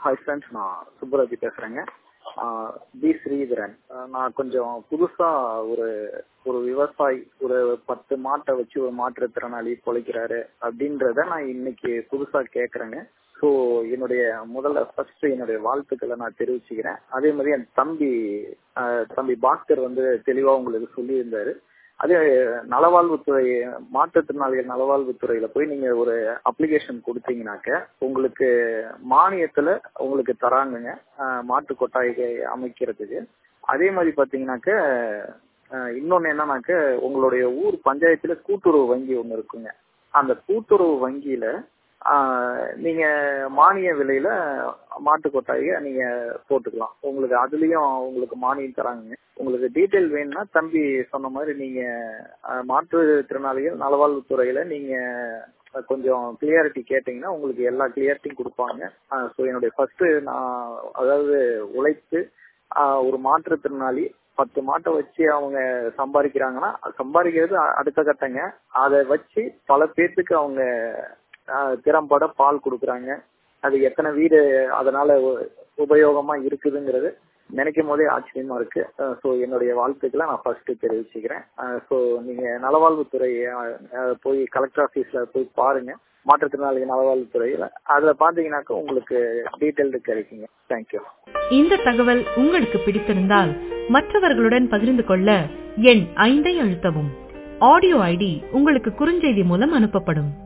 hi friends நான் சுப்புராஜி பேசுறேங்க B Sridharan ஆஹ் நான் கொஞ்சம் புதுசா ஒரு ஒரு விவசாயி ஒரு பத்து மாட்டை வச்சு ஒரு மாற்றுத்திறனாளி பொழைக்கிறாரு அப்படின்றத நான் இன்னைக்கு புதுசா கேக்குறேங்க ஸோ என்னுடைய முதல்ல ஃபர்ஸ்ட் என்னுடைய வாழ்த்துக்களை நான் தெரிவிச்சுக்கிறேன் அதே மாதிரி என் தம்பி ஆஹ் தம்பி பாஸ்கர் வந்து தெளிவா உங்களுக்கு சொல்லியிருந்தாரு அதே நலவாழ்வுத்துறை மாற்றுத்திறனாளிகள் நலவாழ்வுத்துறையில போய் நீங்க ஒரு அப்ளிகேஷன் கொடுத்தீங்கன்னாக்க உங்களுக்கு மானியத்துல உங்களுக்கு தராங்கங்க ஆஹ் மாட்டு கொட்டாய்கை அமைக்கிறதுக்கு அதே மாதிரி பாத்தீங்கன்னாக்க ஆஹ் இன்னொன்னு என்னன்னாக்க உங்களுடைய ஊர் பஞ்சாயத்துல கூட்டுறவு வங்கி ஒண்ணு இருக்குங்க அந்த கூட்டுறவு வங்கியில ஆஹ் நீங்க மானிய விலையில மாட்டு கொட்டாயை நீங்க போட்டுக்கலாம் உங்களுக்கு அதுலயும் உங்களுக்கு மானியம் தராங்க உங்களுக்கு டீட்டெயில் வேணும்னா தம்பி சொன்ன மாதிரி நீங்க ஆஹ் மாற்றுத்திறனாளிகள் நலவாழ்வுத்துறையில நீங்க கொஞ்சம் கிளியாரிட்டி கேட்டீங்கன்னா உங்களுக்கு எல்லா கிளியாரிட்டியும் கொடுப்பாங்க ஸோ என்னுடைய ஃபர்ஸ்ட் நான் அதாவது உழைத்து ஆஹ் ஒரு மாற்றுத்திறனாளி பத்து மாட்டை வச்சு அவங்க சம்பாதிக்கிறாங்கன்னா சம்பாதிக்கிறது அடுத்த கட்டங்க அதை வச்சு பல பேர்த்துக்கு அவங்க திறம்பட பால் கொடுக்குறாங்க அது எத்தனை வீடு அதனால உபயோகமா இருக்குதுங்கிறது நினைக்கும் போதே ஆச்சரியமா இருக்கு ஸோ என்னுடைய வாழ்த்துக்களை நான் ஃபர்ஸ்ட் தெரிவிச்சுக்கிறேன் ஸோ நீங்க நலவாழ்வுத்துறை போய் கலெக்டர் ஆஃபீஸ்ல போய் பாருங்க மாற்றுத்திறனாளிகள் நலவாழ்வுத்துறையில அதுல பாத்தீங்கன்னாக்க உங்களுக்கு டீட்டெயில்டு கிடைக்குங்க தேங்க்யூ இந்த தகவல் உங்களுக்கு பிடித்திருந்தால் மற்றவர்களுடன் பகிர்ந்து கொள்ள எண் ஐந்தை அழுத்தவும் ஆடியோ ஐடி உங்களுக்கு குறுஞ்செய்தி மூலம் அனுப்பப்படும்